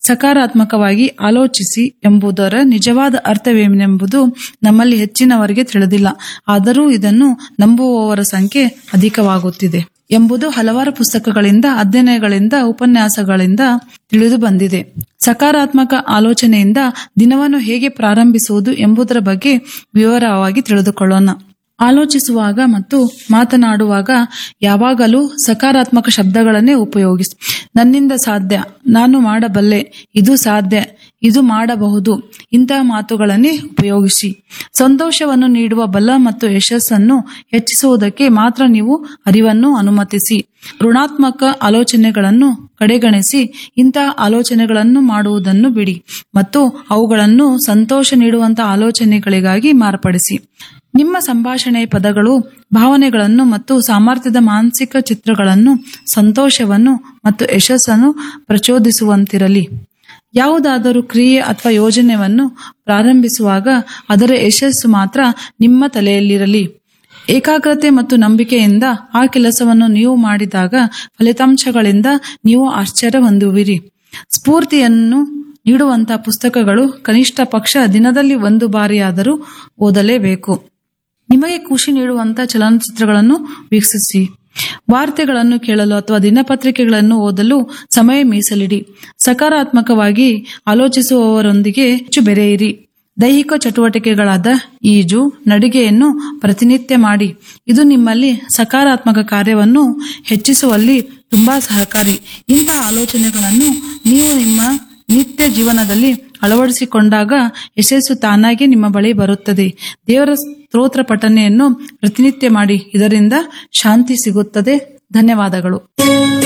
ಸಕಾರಾತ್ಮಕವಾಗಿ ಆಲೋಚಿಸಿ ಎಂಬುದರ ನಿಜವಾದ ಅರ್ಥವೇನೆಂಬುದು ನಮ್ಮಲ್ಲಿ ಹೆಚ್ಚಿನವರಿಗೆ ತಿಳಿದಿಲ್ಲ ಆದರೂ ಇದನ್ನು ನಂಬುವವರ ಸಂಖ್ಯೆ ಅಧಿಕವಾಗುತ್ತಿದೆ ಎಂಬುದು ಹಲವಾರು ಪುಸ್ತಕಗಳಿಂದ ಅಧ್ಯಯನಗಳಿಂದ ಉಪನ್ಯಾಸಗಳಿಂದ ತಿಳಿದು ಬಂದಿದೆ ಸಕಾರಾತ್ಮಕ ಆಲೋಚನೆಯಿಂದ ದಿನವನ್ನು ಹೇಗೆ ಪ್ರಾರಂಭಿಸುವುದು ಎಂಬುದರ ಬಗ್ಗೆ ವಿವರವಾಗಿ ತಿಳಿದುಕೊಳ್ಳೋಣ ಆಲೋಚಿಸುವಾಗ ಮತ್ತು ಮಾತನಾಡುವಾಗ ಯಾವಾಗಲೂ ಸಕಾರಾತ್ಮಕ ಶಬ್ದಗಳನ್ನೇ ಉಪಯೋಗಿಸಿ ನನ್ನಿಂದ ಸಾಧ್ಯ ನಾನು ಮಾಡಬಲ್ಲೆ ಇದು ಸಾಧ್ಯ ಇದು ಮಾಡಬಹುದು ಇಂತಹ ಮಾತುಗಳನ್ನೇ ಉಪಯೋಗಿಸಿ ಸಂತೋಷವನ್ನು ನೀಡುವ ಬಲ ಮತ್ತು ಯಶಸ್ಸನ್ನು ಹೆಚ್ಚಿಸುವುದಕ್ಕೆ ಮಾತ್ರ ನೀವು ಅರಿವನ್ನು ಅನುಮತಿಸಿ ಋಣಾತ್ಮಕ ಆಲೋಚನೆಗಳನ್ನು ಕಡೆಗಣಿಸಿ ಇಂತಹ ಆಲೋಚನೆಗಳನ್ನು ಮಾಡುವುದನ್ನು ಬಿಡಿ ಮತ್ತು ಅವುಗಳನ್ನು ಸಂತೋಷ ನೀಡುವಂತಹ ಆಲೋಚನೆಗಳಿಗಾಗಿ ಮಾರ್ಪಡಿಸಿ ನಿಮ್ಮ ಸಂಭಾಷಣೆಯ ಪದಗಳು ಭಾವನೆಗಳನ್ನು ಮತ್ತು ಸಾಮರ್ಥ್ಯದ ಮಾನಸಿಕ ಚಿತ್ರಗಳನ್ನು ಸಂತೋಷವನ್ನು ಮತ್ತು ಯಶಸ್ಸನ್ನು ಪ್ರಚೋದಿಸುವಂತಿರಲಿ ಯಾವುದಾದರೂ ಕ್ರಿಯೆ ಅಥವಾ ಯೋಜನೆಯನ್ನು ಪ್ರಾರಂಭಿಸುವಾಗ ಅದರ ಯಶಸ್ಸು ಮಾತ್ರ ನಿಮ್ಮ ತಲೆಯಲ್ಲಿರಲಿ ಏಕಾಗ್ರತೆ ಮತ್ತು ನಂಬಿಕೆಯಿಂದ ಆ ಕೆಲಸವನ್ನು ನೀವು ಮಾಡಿದಾಗ ಫಲಿತಾಂಶಗಳಿಂದ ನೀವು ಆಶ್ಚರ್ಯ ಹೊಂದುವಿರಿ ಸ್ಫೂರ್ತಿಯನ್ನು ನೀಡುವಂತಹ ಪುಸ್ತಕಗಳು ಕನಿಷ್ಠ ಪಕ್ಷ ದಿನದಲ್ಲಿ ಒಂದು ಬಾರಿಯಾದರೂ ಓದಲೇಬೇಕು ನಿಮಗೆ ಖುಷಿ ನೀಡುವಂತಹ ಚಲನಚಿತ್ರಗಳನ್ನು ವೀಕ್ಷಿಸಿ ವಾರ್ತೆಗಳನ್ನು ಕೇಳಲು ಅಥವಾ ದಿನಪತ್ರಿಕೆಗಳನ್ನು ಓದಲು ಸಮಯ ಮೀಸಲಿಡಿ ಸಕಾರಾತ್ಮಕವಾಗಿ ಆಲೋಚಿಸುವವರೊಂದಿಗೆ ಹೆಚ್ಚು ಬೆರೆಯಿರಿ ದೈಹಿಕ ಚಟುವಟಿಕೆಗಳಾದ ಈಜು ನಡಿಗೆಯನ್ನು ಪ್ರತಿನಿತ್ಯ ಮಾಡಿ ಇದು ನಿಮ್ಮಲ್ಲಿ ಸಕಾರಾತ್ಮಕ ಕಾರ್ಯವನ್ನು ಹೆಚ್ಚಿಸುವಲ್ಲಿ ತುಂಬಾ ಸಹಕಾರಿ ಇಂತಹ ಆಲೋಚನೆಗಳನ್ನು ನೀವು ನಿಮ್ಮ ನಿತ್ಯ ಜೀವನದಲ್ಲಿ ಅಳವಡಿಸಿಕೊಂಡಾಗ ಯಶಸ್ಸು ತಾನಾಗಿ ನಿಮ್ಮ ಬಳಿ ಬರುತ್ತದೆ ದೇವರ ಸ್ತೋತ್ರ ಪಠನೆಯನ್ನು ಪ್ರತಿನಿತ್ಯ ಮಾಡಿ ಇದರಿಂದ ಶಾಂತಿ ಸಿಗುತ್ತದೆ ಧನ್ಯವಾದಗಳು